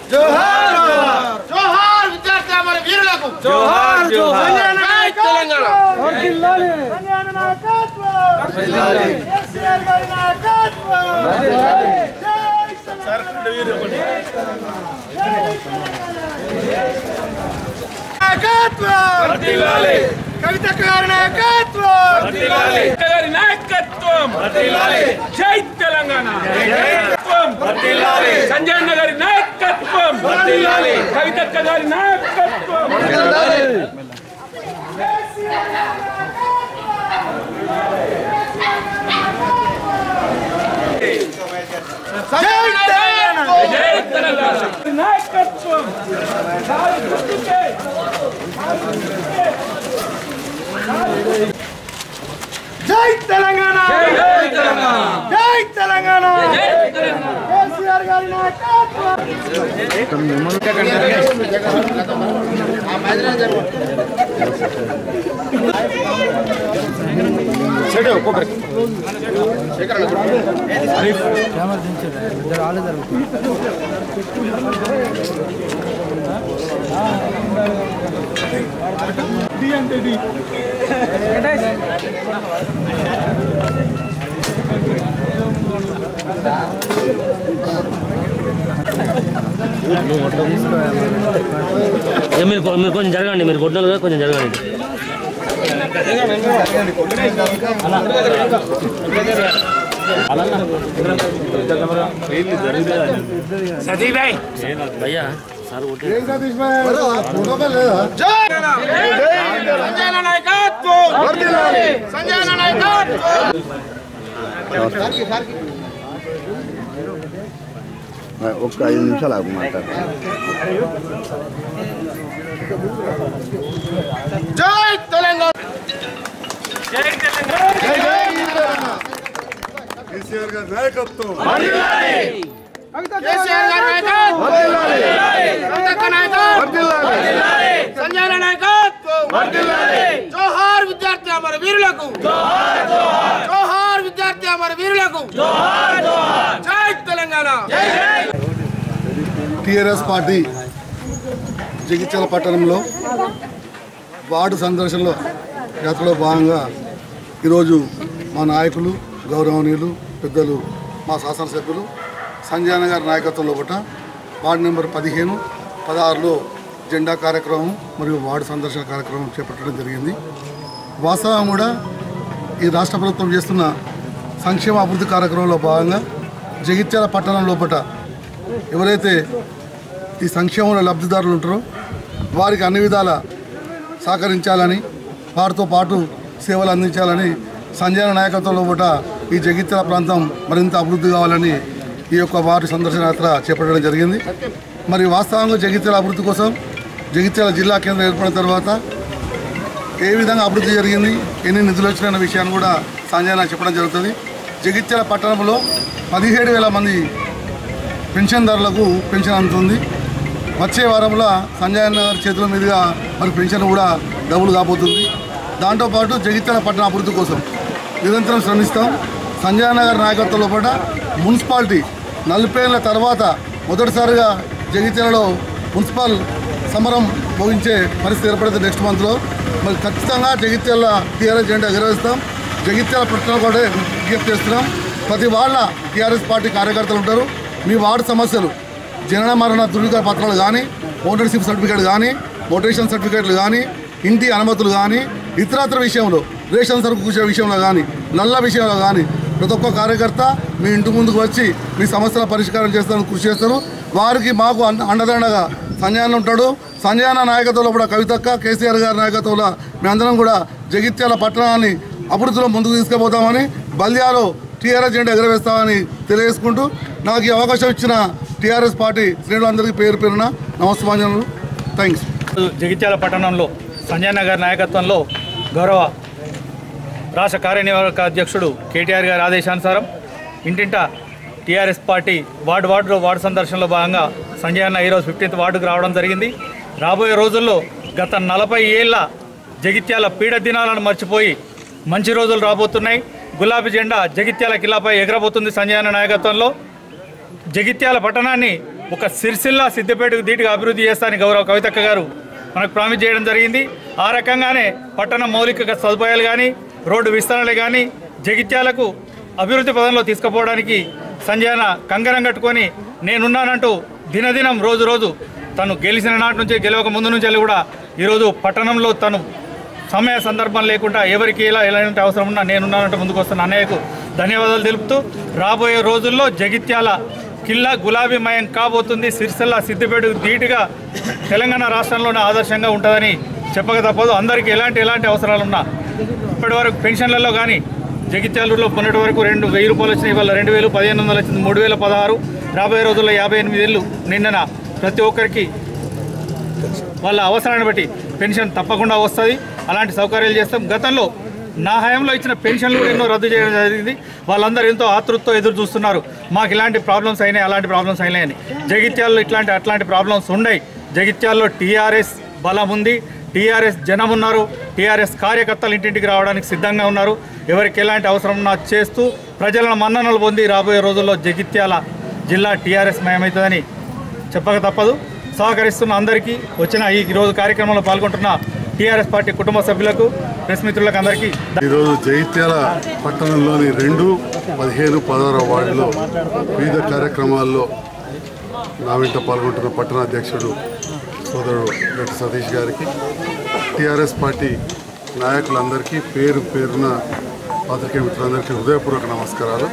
జోహార్ విద్యార్థి అమర వీరులకు జోహార్ జోహార్ జై తెలంగాణ కవితక్క గారి నాయకత్వం గారి నాయకత్వం జై తెలంగాణ నాయకత్వం సంజయ్ అన్న గారి నాయకత్వం కవితక్క గారి నాయకత్వం జై తెలంగాణ నాయకత్వం సారి గుర్తుకే జై తెలంగాణ జై తెలంగాణ జై తెలంగాణ జై తెలంగాణ కేసీఆర్ గారి నాయకత్వం ఏ మీరు కొ- మీరు కొంచెం జరగండి మీరు కొట్టిన కొంచెం జరగండి భయ్యా సార్ కొట్టి సంజయ్ నాయకత్వం సంజయ్ నాయకత్వం ఒక్క ఐదు నిమిషాలు ఆగు మాట్లాడు జై తెలంగాణ కేసీఆర్ గారి నాయకత్వం కేసీఆర్ గారి నాయకత్వం కవితక్క నాయకత్వం సంజయ్ నాయకత్వం జోహార్ విద్యార్థి అమర వీరులకు జోహార్ విద్యార్థి అమర వీరులకు జై తెలంగాణ టీఆర్ఎస్ పార్టీ జగిత్యాల పట్టణంలో వార్డు సందర్శనలో యాత్రలో భాగంగా ఈరోజు మా నాయకులు గౌరవనీయులు పెద్దలు మా శాసనసభ్యులు సంజయన గారి నాయకత్వంలో ఒకట వార్డు నెంబర్ పదిహేను పదహారులో జెండా కార్యక్రమం మరియు వార్డు సందర్శన కార్యక్రమం చేపట్టడం జరిగింది వాస్తవం కూడా ఈ రాష్ట్ర ప్రభుత్వం చేస్తున్న సంక్షేమ అభివృద్ధి కార్యక్రమంలో భాగంగా జగిత్యాల పట్టణం లోపట ఎవరైతే ఈ సంక్షేమంలో లబ్ధిదారులు ఉంటారో వారికి అన్ని విధాల సహకరించాలని వారితో పాటు సేవలు అందించాలని సంజయన నాయకత్వంలో పూట ఈ జగిత్యాల ప్రాంతం మరింత అభివృద్ధి కావాలని ఈ యొక్క వారి సందర్శన యాత్ర చేపట్టడం జరిగింది మరి వాస్తవంగా జగిత్యాల అభివృద్ధి కోసం జగిత్యాల జిల్లా కేంద్రం ఏర్పడిన తర్వాత ఏ విధంగా అభివృద్ధి జరిగింది ఎన్ని నిధులు వచ్చిన విషయాన్ని కూడా సంజయన చెప్పడం జరుగుతుంది జగిత్యాల పట్టణంలో పదిహేడు వేల మంది పెన్షన్దారులకు పెన్షన్ అందుతుంది వచ్చే వారంలో సంజయ్ అన్న గారి చేతుల మీదుగా మరి పెన్షన్ కూడా డబుల్ కాబోతుంది దాంతోపాటు జగిత్యాల పట్టణ అభివృద్ధి కోసం నిరంతరం శ్రమిస్తాం సంజయ్ అన్న గారి నాయకత్వంలో పాటు మున్సిపాలిటీ నలభై ఏళ్ళ తర్వాత మొదటిసారిగా జగిత్యాలలో మున్సిపల్ సమరం ముగించే పరిస్థితి ఏర్పడుతుంది నెక్స్ట్ మంత్లో మరి ఖచ్చితంగా జగిత్యాల టీఆర్ఎస్ జెండా ఎగరవేస్తాం జగిత్యాల పట్టణం కూడా విజ్ఞప్తి చేస్తున్నాం ప్రతి వాళ్ళ టీఆర్ఎస్ పార్టీ కార్యకర్తలు ఉంటారు మీ వార్డు సమస్యలు జనన మరణ ధృవీకరణ పత్రాలు కానీ ఓనర్షిప్ సర్టిఫికేట్ కానీ మోటేషన్ సర్టిఫికేట్లు కానీ ఇంటి అనుమతులు కానీ ఇతరత్ర విషయంలో రేషన్ సరుకు కూర్చే విషయంలో కానీ నల్ల విషయంలో కానీ ప్రతి ఒక్క కార్యకర్త మీ ఇంటి ముందుకు వచ్చి మీ సమస్యల పరిష్కారం చేస్తానికి కృషి చేస్తారు వారికి మాకు అండ అండదండగా సంజయన ఉంటాడు సంజయన నాయకత్వంలో కూడా కవితక్క కేసీఆర్ గారి నాయకత్వంలో మేమందరం కూడా జగిత్యాల పట్టణాన్ని అభివృద్ధిలో ముందుకు తీసుకుపోతామని బల్యాలో టీఆర్ఎస్ జెండా ఎగరవేస్తామని తెలియజేసుకుంటూ నాకు ఈ అవకాశం ఇచ్చిన టీఆర్ఎస్ పార్టీ శ్రేణులందరికీ పేరు పేరున నమస్కారాలు థ్యాంక్స్ జగిత్యాల పట్టణంలో సంజయ్ నగర్ నాయకత్వంలో గౌరవ రాష్ట్ర కార్యనిర్వాహక అధ్యక్షుడు కేటీఆర్ గారి ఆదేశానుసారం ఇంటింట టీఆర్ఎస్ పార్టీ వార్డు వార్డులో వార్డు సందర్శనలో భాగంగా సంజయ్ అన్న ఈరోజు ఫిఫ్టీన్త్ వార్డుకు రావడం జరిగింది రాబోయే రోజుల్లో గత నలభై ఏళ్ళ జగిత్యాల పీడ దినాలను మర్చిపోయి మంచి రోజులు రాబోతున్నాయి గులాబీ జెండా జగిత్యాల కిల్లాపై ఎగరబోతుంది సంజయ్ అన్న నాయకత్వంలో జగిత్యాల పట్టణాన్ని ఒక సిరిసిల్ల సిద్దిపేటకు ధీటుగా అభివృద్ధి చేస్తానని గౌరవ కవితక్క గారు మనకు ప్రామిస్ చేయడం జరిగింది ఆ రకంగానే పట్టణ మౌలిక సదుపాయాలు కానీ రోడ్డు విస్తరణలు కానీ జగిత్యాలకు అభివృద్ధి పదంలో తీసుకుపోవడానికి సంజయన కంకణం కట్టుకొని నేనున్నానంటూ దినదినం రోజు రోజు తను గెలిచిన నాటి నుంచి గెలవక ముందు నుంచి వెళ్ళి కూడా ఈరోజు పట్టణంలో తను సమయ సందర్భం లేకుండా ఎవరికి ఎలా ఎలాంటి అవసరం ఉన్నా నేనున్నానంటే ముందుకు వస్తున్న అన్నయ్యకు ధన్యవాదాలు తెలుపుతూ రాబోయే రోజుల్లో జగిత్యాల కిల్లా గులాబీమయం కాబోతుంది సిరిసిల్ల సిద్దిపేటకు ధీటుగా తెలంగాణ రాష్ట్రంలోనే ఆదర్శంగా ఉంటుందని చెప్పక తప్పదు అందరికీ ఎలాంటి ఎలాంటి అవసరాలున్నా ఇప్పటి వరకు పెన్షన్లలో కానీ జగిత్యాలూరులో మొన్నటి వరకు రెండు వెయ్యి రూపాయలు వచ్చినాయి ఇవాళ రెండు వేలు పదిహేను వందలు వచ్చింది మూడు వేల పదహారు రాబోయే రోజుల్లో యాభై ఎనిమిది ఏళ్ళు నిండిన ప్రతి ఒక్కరికి వాళ్ళ అవసరాన్ని బట్టి పెన్షన్ తప్పకుండా వస్తుంది అలాంటి సౌకర్యాలు చేస్తాం గతంలో నా హయాంలో ఇచ్చిన పెన్షన్లు కూడా ఎన్నో రద్దు చేయడం జరిగింది వాళ్ళందరూ ఎంతో ఆతృతతో ఎదురు చూస్తున్నారు మాకు ఇలాంటి ప్రాబ్లమ్స్ అయినాయి అలాంటి ప్రాబ్లమ్స్ అయినాయని జగిత్యాల్లో ఇట్లాంటి అట్లాంటి ప్రాబ్లమ్స్ ఉన్నాయి జగిత్యాల్లో టీఆర్ఎస్ బలం ఉంది టీఆర్ఎస్ జనం ఉన్నారు టీఆర్ఎస్ కార్యకర్తలు ఇంటింటికి రావడానికి సిద్ధంగా ఉన్నారు ఎవరికి ఎలాంటి అవసరం ఉన్నా చేస్తూ ప్రజల మన్ననలు పొంది రాబోయే రోజుల్లో జగిత్యాల జిల్లా టీఆర్ఎస్ మయమవుతుందని చెప్పక తప్పదు సహకరిస్తున్న అందరికీ వచ్చిన ఈ రోజు కార్యక్రమంలో పాల్గొంటున్న టీఆర్ఎస్ పార్టీ కుటుంబ సభ్యులకు ప్రెస్ మిత్రులకు అందరికీ ఈరోజు జైత్యాల పట్టణంలోని రెండు పదిహేను పదహారు వార్డులో వివిధ కార్యక్రమాల్లో నా వెంట పాల్గొంటున్న పట్టణ అధ్యక్షుడు సోదరుడు డాక్టర్ సతీష్ గారికి టీఆర్ఎస్ పార్టీ నాయకులందరికీ పేరు పేరున పాత్రికేయ మిత్రులందరికీ హృదయపూర్వక నమస్కారాలు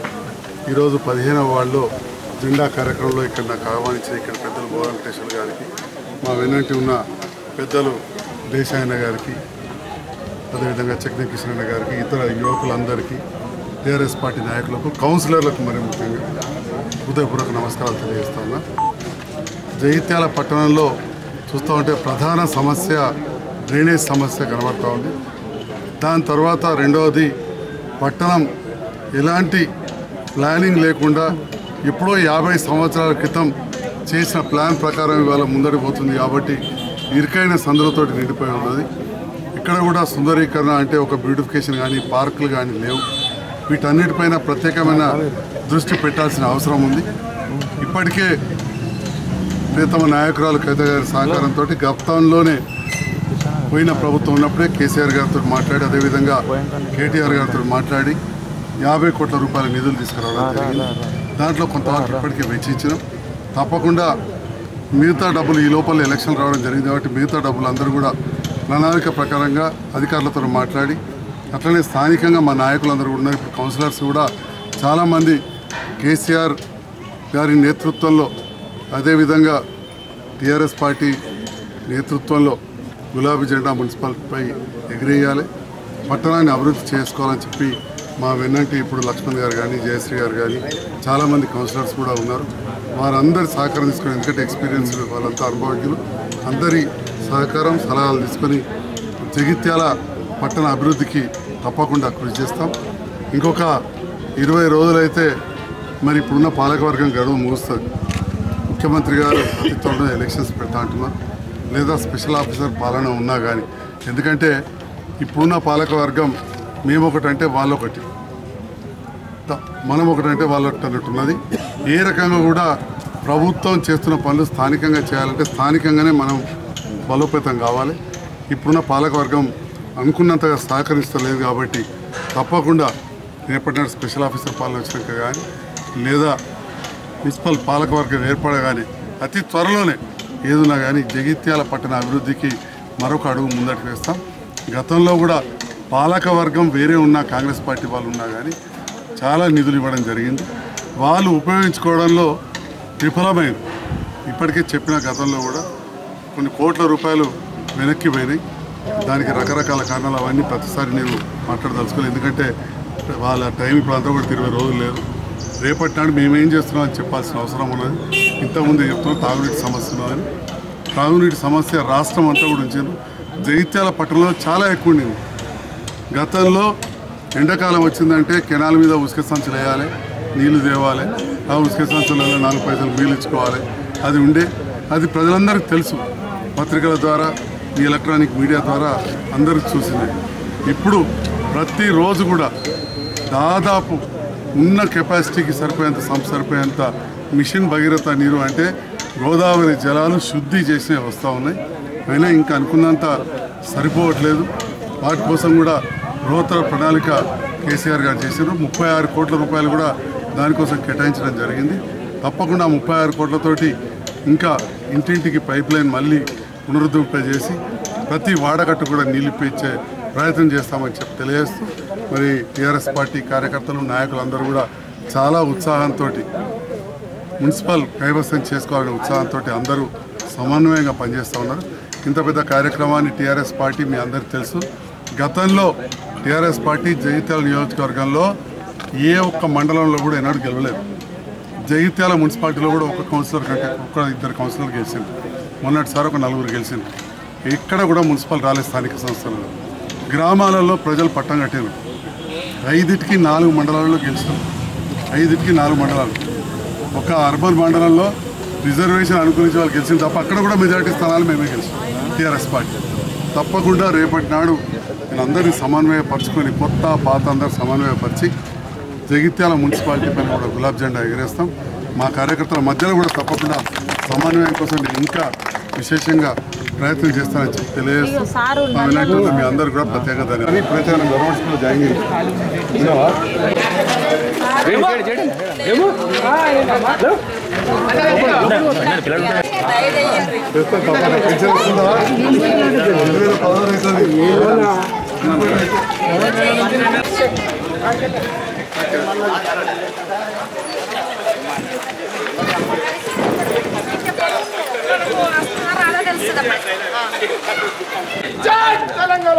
ఈరోజు పదిహేనవ వార్డులో జెండా కార్యక్రమంలో ఇక్కడ నాకు ఆహ్వానించిన ఇక్కడ పెద్దలు భువ వెంకటేశ్వర గారికి మా వెన్నంటి ఉన్న పెద్దలు దేశాయన గారికి అదేవిధంగా చక్న కిషన్ గారికి ఇతర యువకులందరికీ టీఆర్ఎస్ పార్టీ నాయకులకు కౌన్సిలర్లకు మరి ముఖ్యంగా హృదయపూర్వక నమస్కారాలు తెలియజేస్తా ఉన్నా జగిత్యాల పట్టణంలో చూస్తూ ఉంటే ప్రధాన సమస్య డ్రైనేజ్ సమస్య కనబడతా ఉంది దాని తర్వాత రెండవది పట్టణం ఎలాంటి ప్లానింగ్ లేకుండా ఎప్పుడో యాభై సంవత్సరాల క్రితం చేసిన ప్లాన్ ప్రకారం ఇవాళ ముందడి పోతుంది కాబట్టి ఇరుకైన సందులతోటి నిండిపోయి ఉన్నది ఇక్కడ కూడా సుందరీకరణ అంటే ఒక బ్యూటిఫికేషన్ కానీ పార్కులు కానీ లేవు వీటన్నిటిపైన ప్రత్యేకమైన దృష్టి పెట్టాల్సిన అవసరం ఉంది ఇప్పటికే ప్రీతమ నాయకురాలు కవిత గారి సహకారంతో గతంలోనే పోయిన ప్రభుత్వం ఉన్నప్పుడే కేసీఆర్ గారితో మాట్లాడి అదేవిధంగా కేటీఆర్ గారితో మాట్లాడి యాభై కోట్ల రూపాయల నిధులు తీసుకురావడం జరిగింది దాంట్లో కొంతవరకు ఇప్పటికే వెచ్చించినాం తప్పకుండా మిగతా డబ్బులు ఈ లోపల ఎలక్షన్ రావడం జరిగింది కాబట్టి మిగతా డబ్బులు అందరూ కూడా ప్రణాళిక ప్రకారంగా అధికారులతో మాట్లాడి అట్లనే స్థానికంగా మా నాయకులందరూ కూడా ఉన్నారు ఇప్పుడు కౌన్సిలర్స్ కూడా చాలామంది కేసీఆర్ గారి నేతృత్వంలో అదేవిధంగా టీఆర్ఎస్ పార్టీ నేతృత్వంలో గులాబీ జెండా మున్సిపాలిటీపై ఎగిరేయాలి పట్టణాన్ని అభివృద్ధి చేసుకోవాలని చెప్పి మా వెన్నంటి ఇప్పుడు లక్ష్మణ్ గారు కానీ జయశ్రీ గారు కానీ చాలామంది కౌన్సిలర్స్ కూడా ఉన్నారు వారందరి సహకారం తీసుకొని ఎందుకంటే ఎక్స్పీరియన్స్ వాళ్ళంతా అనుభవజ్ఞులు అందరి సహకారం సలహాలు తీసుకొని జగిత్యాల పట్టణ అభివృద్ధికి తప్పకుండా కృషి చేస్తాం ఇంకొక ఇరవై రోజులైతే మరి ఇప్పుడున్న పాలకవర్గం గడువు ముగుస్తుంది ముఖ్యమంత్రి గారు అతి త్వరలో ఎలక్షన్స్ పెడతా అంటున్నారు లేదా స్పెషల్ ఆఫీసర్ పాలన ఉన్నా కానీ ఎందుకంటే ఇప్పుడున్న పాలకవర్గం మేము ఒకటంటే వాళ్ళు ఒకటి త- మనం ఒకటంటే వాళ్ళు ఒకటి అన్నట్టున్నది ఏ రకంగా కూడా ప్రభుత్వం చేస్తున్న పనులు స్థానికంగా చేయాలంటే స్థానికంగానే మనం బలోపేతం కావాలి ఇప్పుడున్న పాలకవర్గం అనుకున్నంతగా సహకరిస్తలేదు కాబట్టి తప్పకుండా రేపటి స్పెషల్ ఆఫీసర్ పాలన వచ్చినాక కానీ లేదా మున్సిపల్ పాలకవర్గం ఏర్పడగానే అతి త్వరలోనే ఏదున్నా కానీ జగిత్యాల పట్టణ అభివృద్ధికి మరొక అడుగు ముందటికి వేస్తాం గతంలో కూడా పాలకవర్గం వేరే ఉన్న కాంగ్రెస్ పార్టీ వాళ్ళు ఉన్నా కానీ చాలా నిధులు ఇవ్వడం జరిగింది వాళ్ళు ఉపయోగించుకోవడంలో విఫలమైంది ఇప్పటికే చెప్పిన గతంలో కూడా కొన్ని కోట్ల రూపాయలు వెనక్కి పోయినాయి దానికి రకరకాల కారణాలు అవన్నీ ప్రతిసారి నేను మాట్లాడదలుచుకోలేదు ఎందుకంటే వాళ్ళ టైం ఇప్పుడు అంతా కూడా ఇరవై రోజులు లేదు రేపటి నాడు మేము ఏం చేస్తున్నాం అని చెప్పాల్సిన అవసరం ఉన్నది ఇంతకుముందు చెప్తున్నాం తాగునీటి సమస్య ఉన్నదని తాగునీటి సమస్య రాష్ట్రం అంతా కూడా ఉంచారు జగిత్యాల పట్టణంలో చాలా ఎక్కువ ఉండింది గతంలో ఎండాకాలం వచ్చిందంటే కెనాల్ మీద ఉసుక సంచులు వేయాలి నీళ్లు తేవాలి ఆ ఉసుక సంచులలో నాలుగు పైసలు నీళ్ళు ఇచ్చుకోవాలి అది ఉండే అది ప్రజలందరికీ తెలుసు పత్రికల ద్వారా ఈ ఎలక్ట్రానిక్ మీడియా ద్వారా అందరూ చూసింది ఇప్పుడు ప్రతిరోజు కూడా దాదాపు ఉన్న కెపాసిటీకి సరిపోయేంత సం సరిపోయేంత మిషన్ భగీరథ నీరు అంటే గోదావరి జలాలు శుద్ధి చేసి వస్తూ ఉన్నాయి అయినా ఇంకా అనుకున్నంత సరిపోవట్లేదు వాటి కోసం కూడా బృహత్తర ప్రణాళిక కేసీఆర్ గారు చేశారు ముప్పై ఆరు కోట్ల రూపాయలు కూడా దానికోసం కేటాయించడం జరిగింది తప్పకుండా ముప్పై ఆరు కోట్లతోటి ఇంకా ఇంటింటికి పైప్ లైన్ మళ్ళీ పునరుద్ధరింప చేసి ప్రతి వాడకట్టు కూడా నిలిపించే ప్రయత్నం చేస్తామని చెప్పి తెలియజేస్తూ మరి టీఆర్ఎస్ పార్టీ కార్యకర్తలు నాయకులు అందరూ కూడా చాలా ఉత్సాహంతో మున్సిపల్ కైవసం చేసుకోవాలనే ఉత్సాహంతో అందరూ సమన్వయంగా పనిచేస్తూ ఉన్నారు ఇంత పెద్ద కార్యక్రమాన్ని టీఆర్ఎస్ పార్టీ మీ అందరికీ తెలుసు గతంలో టీఆర్ఎస్ పార్టీ జగిత్యాల నియోజకవర్గంలో ఏ ఒక్క మండలంలో కూడా ఎన్నడూ గెలవలేదు జగిత్యాల మున్సిపాలిటీలో కూడా ఒక కౌన్సిలర్ కంటే ఒక ఇద్దరు కౌన్సిలర్ గెలిచింది మొన్నటిసారి ఒక నలుగురు గెలిచింది ఇక్కడ కూడా మున్సిపల్ రాలేదు స్థానిక సంస్థలలో గ్రామాలలో ప్రజలు పట్టం కట్టారు ఐదింటికి నాలుగు మండలాల్లో గెలిచినాం ఐదింటికి నాలుగు మండలాలు ఒక అర్బన్ మండలంలో రిజర్వేషన్ అనుకూలించి వాళ్ళు గెలిచింది తప్ప అక్కడ కూడా మెజారిటీ స్థానాలు మేమే గెలిచాం టీఆర్ఎస్ పార్టీ తప్పకుండా రేపటి నాడు వీళ్ళందరినీ సమన్వయపరుచుకొని కొత్త పాత అందరూ సమన్వయపరిచి జగిత్యాల మున్సిపాలిటీ పైన కూడా గులాబ్ జెండా ఎగరేస్తాం మా కార్యకర్తల మధ్యలో కూడా తప్పకుండా సమన్వయం కోసం నేను ఇంకా విశేషంగా ప్రయత్నం చేస్తానని చెప్పి తెలియజేస్తూ మా వినాయకుడు మీ అందరూ కూడా ప్రత్యేక ధన్యవాదాలు ప్రత్యేక గవర్నమెంట్ స్కూల్లో జాయిన్ అయ్యింది పెన్షన్ వస్తుందా? రెండు వేల పదహారు అవుతుంది. జై తెలంగాణ